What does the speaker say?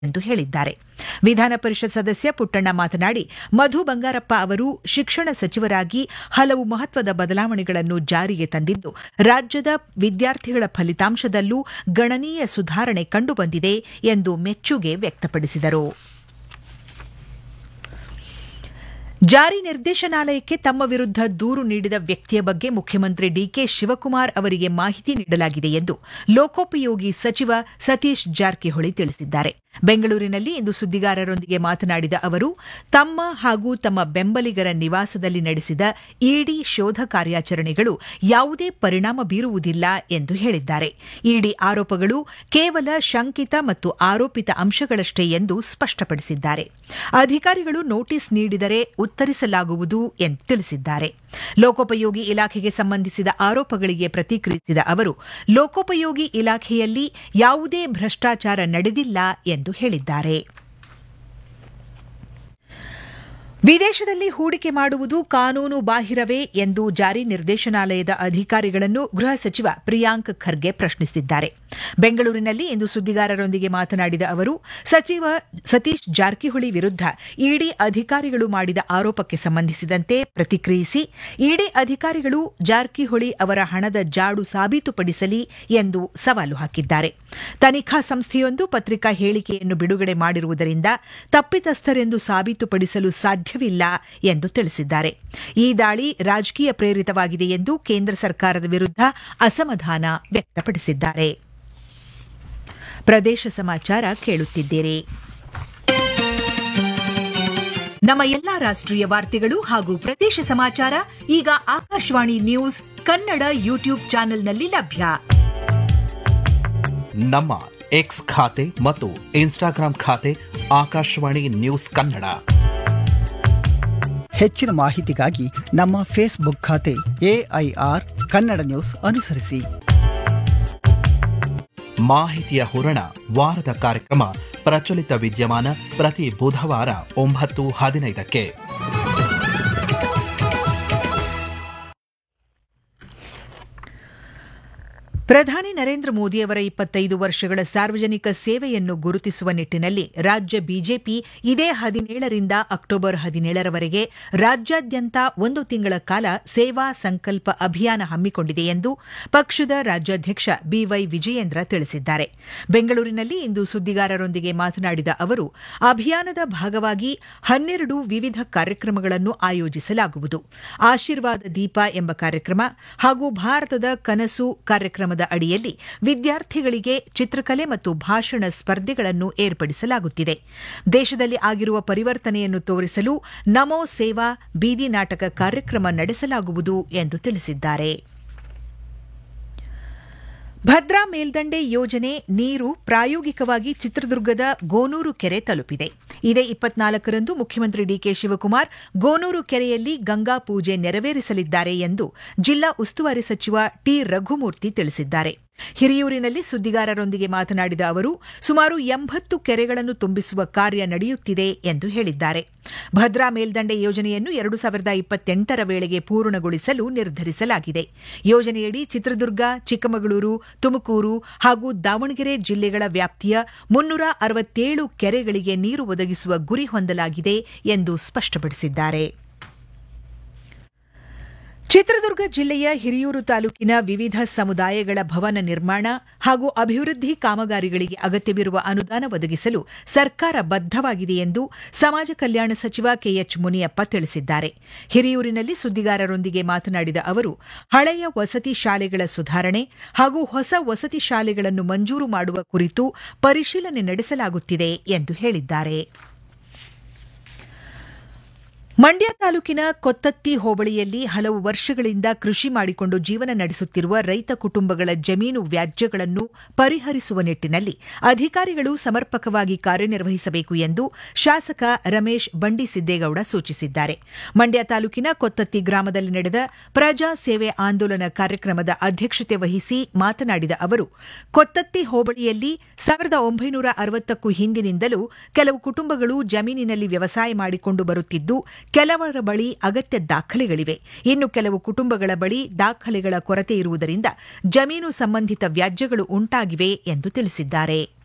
ಎಂದು ಹೇಳಿದ್ದಾರೆ ವಿಧಾನ ಪರಿಷತ್ ಸದಸ್ಯ ಪುಟ್ಟಣ್ಣ ಮಾತನಾಡಿ ಮಧು ಬಂಗಾರಪ್ಪ ಅವರು ಶಿಕ್ಷಣ ಸಚಿವರಾಗಿ ಹಲವು ಮಹತ್ವದ ಬದಲಾವಣೆಗಳನ್ನು ಜಾರಿಗೆ ತಂದಿದ್ದು ರಾಜ್ಯದ ವಿದ್ಯಾರ್ಥಿಗಳ ಫಲಿತಾಂಶದಲ್ಲೂ ಗಣನೀಯ ಸುಧಾರಣೆ ಕಂಡುಬಂದಿದೆ ಎಂದು ಮೆಚ್ಚುಗೆ ವ್ಯಕ್ತಪಡಿಸಿದರು ಜಾರಿ ನಿರ್ದೇಶನಾಲಯಕ್ಕೆ ತಮ್ಮ ವಿರುದ್ಧ ದೂರು ನೀಡಿದ ವ್ಯಕ್ತಿಯ ಬಗ್ಗೆ ಮುಖ್ಯಮಂತ್ರಿ ಡಿಕೆ ಶಿವಕುಮಾರ್ ಅವರಿಗೆ ಮಾಹಿತಿ ನೀಡಲಾಗಿದೆ ಎಂದು ಲೋಕೋಪಯೋಗಿ ಸಚಿವ ಸತೀಶ್ ಜಾರಕಿಹೊಳಿ ತಿಳಿಸಿದ್ದಾರೆ ಬೆಂಗಳೂರಿನಲ್ಲಿ ಇಂದು ಸುದ್ದಿಗಾರರೊಂದಿಗೆ ಮಾತನಾಡಿದ ಅವರು ತಮ್ಮ ಹಾಗೂ ತಮ್ಮ ಬೆಂಬಲಿಗರ ನಿವಾಸದಲ್ಲಿ ನಡೆಸಿದ ಇಡಿ ಶೋಧ ಕಾರ್ಯಾಚರಣೆಗಳು ಯಾವುದೇ ಪರಿಣಾಮ ಬೀರುವುದಿಲ್ಲ ಎಂದು ಹೇಳಿದ್ದಾರೆ ಇಡಿ ಆರೋಪಗಳು ಕೇವಲ ಶಂಕಿತ ಮತ್ತು ಆರೋಪಿತ ಅಂಶಗಳಷ್ಟೇ ಎಂದು ಸ್ಪಷ್ಟಪಡಿಸಿದ್ದಾರೆ ಅಧಿಕಾರಿಗಳು ನೋಟಿಸ್ ನೀಡಿದರೆ ಉತ್ತರಿಸಲಾಗುವುದು ಎಂದು ತಿಳಿಸಿದ್ದಾರೆ ಲೋಕೋಪಯೋಗಿ ಇಲಾಖೆಗೆ ಸಂಬಂಧಿಸಿದ ಆರೋಪಗಳಿಗೆ ಪ್ರತಿಕ್ರಿಯಿಸಿದ ಅವರು ಲೋಕೋಪಯೋಗಿ ಇಲಾಖೆಯಲ್ಲಿ ಯಾವುದೇ ಭ್ರಷ್ಟಾಚಾರ ನಡೆದಿಲ್ಲ ಎಂದು ಹೇಳಿದ್ದಾರೆ ವಿದೇಶದಲ್ಲಿ ಹೂಡಿಕೆ ಮಾಡುವುದು ಕಾನೂನು ಬಾಹಿರವೇ ಎಂದು ಜಾರಿ ನಿರ್ದೇಶನಾಲಯದ ಅಧಿಕಾರಿಗಳನ್ನು ಗೃಹ ಸಚಿವ ಪ್ರಿಯಾಂಕ್ ಖರ್ಗೆ ಪ್ರಶ್ನಿಸಿದ್ದಾರೆ ಬೆಂಗಳೂರಿನಲ್ಲಿ ಇಂದು ಸುದ್ದಿಗಾರರೊಂದಿಗೆ ಮಾತನಾಡಿದ ಅವರು ಸಚಿವ ಸತೀಶ್ ಜಾರಕಿಹೊಳಿ ವಿರುದ್ಧ ಇಡಿ ಅಧಿಕಾರಿಗಳು ಮಾಡಿದ ಆರೋಪಕ್ಕೆ ಸಂಬಂಧಿಸಿದಂತೆ ಪ್ರತಿಕ್ರಿಯಿಸಿ ಇಡಿ ಅಧಿಕಾರಿಗಳು ಜಾರಕಿಹೊಳಿ ಅವರ ಹಣದ ಜಾಡು ಸಾಬೀತುಪಡಿಸಲಿ ಎಂದು ಸವಾಲು ಹಾಕಿದ್ದಾರೆ ತನಿಖಾ ಸಂಸ್ಥೆಯೊಂದು ಪತ್ರಿಕಾ ಹೇಳಿಕೆಯನ್ನು ಬಿಡುಗಡೆ ಮಾಡಿರುವುದರಿಂದ ತಪ್ಪಿತಸ್ಥರೆಂದು ಸಾಬೀತುಪಡಿಸಲು ಸಾಧ್ಯವಿಲ್ಲ ಎಂದು ತಿಳಿಸಿದ್ದಾರೆ ಈ ದಾಳಿ ರಾಜಕೀಯ ಪ್ರೇರಿತವಾಗಿದೆ ಎಂದು ಕೇಂದ್ರ ಸರ್ಕಾರದ ವಿರುದ್ಧ ಅಸಮಾಧಾನ ವ್ಯಕ್ತಪಡಿಸಿದ್ದಾರೆ ಪ್ರದೇಶ ಸಮಾಚಾರ ಕೇಳುತ್ತಿದ್ದೀರಿ ನಮ್ಮ ಎಲ್ಲಾ ರಾಷ್ಟ್ರೀಯ ವಾರ್ತೆಗಳು ಹಾಗೂ ಪ್ರದೇಶ ಸಮಾಚಾರ ಈಗ ಆಕಾಶವಾಣಿ ನ್ಯೂಸ್ ಕನ್ನಡ ಯೂಟ್ಯೂಬ್ ಚಾನೆಲ್ನಲ್ಲಿ ಲಭ್ಯ ನಮ್ಮ ಎಕ್ಸ್ ಖಾತೆ ಮತ್ತು ಇನ್ಸ್ಟಾಗ್ರಾಂ ಖಾತೆ ಆಕಾಶವಾಣಿ ನ್ಯೂಸ್ ಕನ್ನಡ ಹೆಚ್ಚಿನ ಮಾಹಿತಿಗಾಗಿ ನಮ್ಮ ಫೇಸ್ಬುಕ್ ಖಾತೆ ಎಐಆರ್ ಕನ್ನಡ ನ್ಯೂಸ್ ಅನುಸರಿಸಿ ಮಾಹಿತಿಯ ಹೂರಣ ವಾರದ ಕಾರ್ಯಕ್ರಮ ಪ್ರಚಲಿತ ವಿದ್ಯಮಾನ ಪ್ರತಿ ಬುಧವಾರ ಒಂಬತ್ತು ಹದಿನೈದಕ್ಕೆ ಪ್ರಧಾನಿ ನರೇಂದ್ರ ಮೋದಿಯವರ ಇಪ್ಪತ್ತೈದು ವರ್ಷಗಳ ಸಾರ್ವಜನಿಕ ಸೇವೆಯನ್ನು ಗುರುತಿಸುವ ನಿಟ್ಟಿನಲ್ಲಿ ರಾಜ್ಯ ಬಿಜೆಪಿ ಇದೇ ಹದಿನೇಳರಿಂದ ಅಕ್ಟೋಬರ್ ಹದಿನೇಳರವರೆಗೆ ರಾಜ್ಯಾದ್ಯಂತ ಒಂದು ತಿಂಗಳ ಕಾಲ ಸೇವಾ ಸಂಕಲ್ಪ ಅಭಿಯಾನ ಹಮ್ಮಿಕೊಂಡಿದೆ ಎಂದು ಪಕ್ಷದ ರಾಜ್ಯಾಧ್ಯಕ್ಷ ಬಿವೈ ವಿಜಯೇಂದ್ರ ತಿಳಿಸಿದ್ದಾರೆ ಬೆಂಗಳೂರಿನಲ್ಲಿ ಇಂದು ಸುದ್ದಿಗಾರರೊಂದಿಗೆ ಮಾತನಾಡಿದ ಅವರು ಅಭಿಯಾನದ ಭಾಗವಾಗಿ ಹನ್ನೆರಡು ವಿವಿಧ ಕಾರ್ಯಕ್ರಮಗಳನ್ನು ಆಯೋಜಿಸಲಾಗುವುದು ಆಶೀರ್ವಾದ ದೀಪ ಎಂಬ ಕಾರ್ಯಕ್ರಮ ಹಾಗೂ ಭಾರತದ ಕನಸು ಕಾರ್ಯಕ್ರಮದ ಅಡಿಯಲ್ಲಿ ವಿದ್ಯಾರ್ಥಿಗಳಿಗೆ ಚಿತ್ರಕಲೆ ಮತ್ತು ಭಾಷಣ ಸ್ಪರ್ಧೆಗಳನ್ನು ಏರ್ಪಡಿಸಲಾಗುತ್ತಿದೆ ದೇಶದಲ್ಲಿ ಆಗಿರುವ ಪರಿವರ್ತನೆಯನ್ನು ತೋರಿಸಲು ನಮೋ ಸೇವಾ ಬೀದಿ ನಾಟಕ ಕಾರ್ಯಕ್ರಮ ನಡೆಸಲಾಗುವುದು ಎಂದು ತಿಳಿಸಿದ್ದಾರೆ ಭದ್ರಾ ಮೇಲ್ದಂಡೆ ಯೋಜನೆ ನೀರು ಪ್ರಾಯೋಗಿಕವಾಗಿ ಚಿತ್ರದುರ್ಗದ ಗೋನೂರು ಕೆರೆ ತಲುಪಿದೆ ಇದೇ ಇಪ್ಪತ್ನಾಲ್ಕರಂದು ಮುಖ್ಯಮಂತ್ರಿ ಡಿಕೆ ಶಿವಕುಮಾರ್ ಗೋನೂರು ಕೆರೆಯಲ್ಲಿ ಗಂಗಾ ಪೂಜೆ ನೆರವೇರಿಸಲಿದ್ದಾರೆ ಎಂದು ಜಿಲ್ಲಾ ಉಸ್ತುವಾರಿ ಸಚಿವ ಟಿ ರಘುಮೂರ್ತಿ ತಿಳಿಸಿದ್ದಾರೆ ಹಿರಿಯೂರಿನಲ್ಲಿ ಸುದ್ದಿಗಾರರೊಂದಿಗೆ ಮಾತನಾಡಿದ ಅವರು ಸುಮಾರು ಎಂಬತ್ತು ಕೆರೆಗಳನ್ನು ತುಂಬಿಸುವ ಕಾರ್ಯ ನಡೆಯುತ್ತಿದೆ ಎಂದು ಹೇಳಿದ್ದಾರೆ ಭದ್ರಾ ಮೇಲ್ದಂಡೆ ಯೋಜನೆಯನ್ನು ಎರಡು ಸಾವಿರದ ಇಪ್ಪತ್ತೆಂಟರ ವೇಳೆಗೆ ಪೂರ್ಣಗೊಳಿಸಲು ನಿರ್ಧರಿಸಲಾಗಿದೆ ಯೋಜನೆಯಡಿ ಚಿತ್ರದುರ್ಗ ಚಿಕ್ಕಮಗಳೂರು ತುಮಕೂರು ಹಾಗೂ ದಾವಣಗೆರೆ ಜಿಲ್ಲೆಗಳ ವ್ಯಾಪ್ತಿಯ ಮುನ್ನೂರ ಅರವತ್ತೇಳು ಕೆರೆಗಳಿಗೆ ನೀರು ಒದಗಿಸುವ ಗುರಿ ಹೊಂದಲಾಗಿದೆ ಎಂದು ಸ್ಪಷ್ಟಪಡಿಸಿದ್ದಾರೆ ಚಿತ್ರದುರ್ಗ ಜಿಲ್ಲೆಯ ಹಿರಿಯೂರು ತಾಲೂಕಿನ ವಿವಿಧ ಸಮುದಾಯಗಳ ಭವನ ನಿರ್ಮಾಣ ಹಾಗೂ ಅಭಿವೃದ್ಧಿ ಕಾಮಗಾರಿಗಳಿಗೆ ಅಗತ್ಯವಿರುವ ಅನುದಾನ ಒದಗಿಸಲು ಸರ್ಕಾರ ಬದ್ಧವಾಗಿದೆ ಎಂದು ಸಮಾಜ ಕಲ್ಯಾಣ ಸಚಿವ ಕೆಎಚ್ ಮುನಿಯಪ್ಪ ತಿಳಿಸಿದ್ದಾರೆ ಹಿರಿಯೂರಿನಲ್ಲಿ ಸುದ್ದಿಗಾರರೊಂದಿಗೆ ಮಾತನಾಡಿದ ಅವರು ಹಳೆಯ ವಸತಿ ಶಾಲೆಗಳ ಸುಧಾರಣೆ ಹಾಗೂ ಹೊಸ ವಸತಿ ಶಾಲೆಗಳನ್ನು ಮಂಜೂರು ಮಾಡುವ ಕುರಿತು ಪರಿಶೀಲನೆ ನಡೆಸಲಾಗುತ್ತಿದೆ ಎಂದು ಹೇಳಿದ್ದಾರೆ ಮಂಡ್ಯ ತಾಲೂಕಿನ ಕೊತ್ತತ್ತಿ ಹೋಬಳಿಯಲ್ಲಿ ಹಲವು ವರ್ಷಗಳಿಂದ ಕೃಷಿ ಮಾಡಿಕೊಂಡು ಜೀವನ ನಡೆಸುತ್ತಿರುವ ರೈತ ಕುಟುಂಬಗಳ ಜಮೀನು ವ್ಯಾಜ್ಯಗಳನ್ನು ಪರಿಹರಿಸುವ ನಿಟ್ಟಿನಲ್ಲಿ ಅಧಿಕಾರಿಗಳು ಸಮರ್ಪಕವಾಗಿ ಕಾರ್ಯನಿರ್ವಹಿಸಬೇಕು ಎಂದು ಶಾಸಕ ರಮೇಶ್ ಬಂಡಿಸಿದ್ದೇಗೌಡ ಸೂಚಿಸಿದ್ದಾರೆ ಮಂಡ್ಯ ತಾಲೂಕಿನ ಕೊತ್ತತ್ತಿ ಗ್ರಾಮದಲ್ಲಿ ನಡೆದ ಪ್ರಜಾ ಸೇವೆ ಆಂದೋಲನ ಕಾರ್ಯಕ್ರಮದ ಅಧ್ಯಕ್ಷತೆ ವಹಿಸಿ ಮಾತನಾಡಿದ ಅವರು ಕೊತ್ತತ್ತಿ ಹೋಬಳಿಯಲ್ಲಿ ಸಾವಿರದ ಒಂಬೈನೂರ ಅರವತ್ತಕ್ಕೂ ಹಿಂದಿನಿಂದಲೂ ಕೆಲವು ಕುಟುಂಬಗಳು ಜಮೀನಿನಲ್ಲಿ ವ್ಯವಸಾಯ ಮಾಡಿಕೊಂಡು ಬರುತ್ತಿದ್ದು ಕೆಲವರ ಬಳಿ ಅಗತ್ಯ ದಾಖಲೆಗಳಿವೆ ಇನ್ನು ಕೆಲವು ಕುಟುಂಬಗಳ ಬಳಿ ದಾಖಲೆಗಳ ಕೊರತೆ ಇರುವುದರಿಂದ ಜಮೀನು ಸಂಬಂಧಿತ ವ್ಯಾಜ್ಯಗಳು ಉಂಟಾಗಿವೆ ಎಂದು ತಿಳಿಸಿದ್ದಾರೆ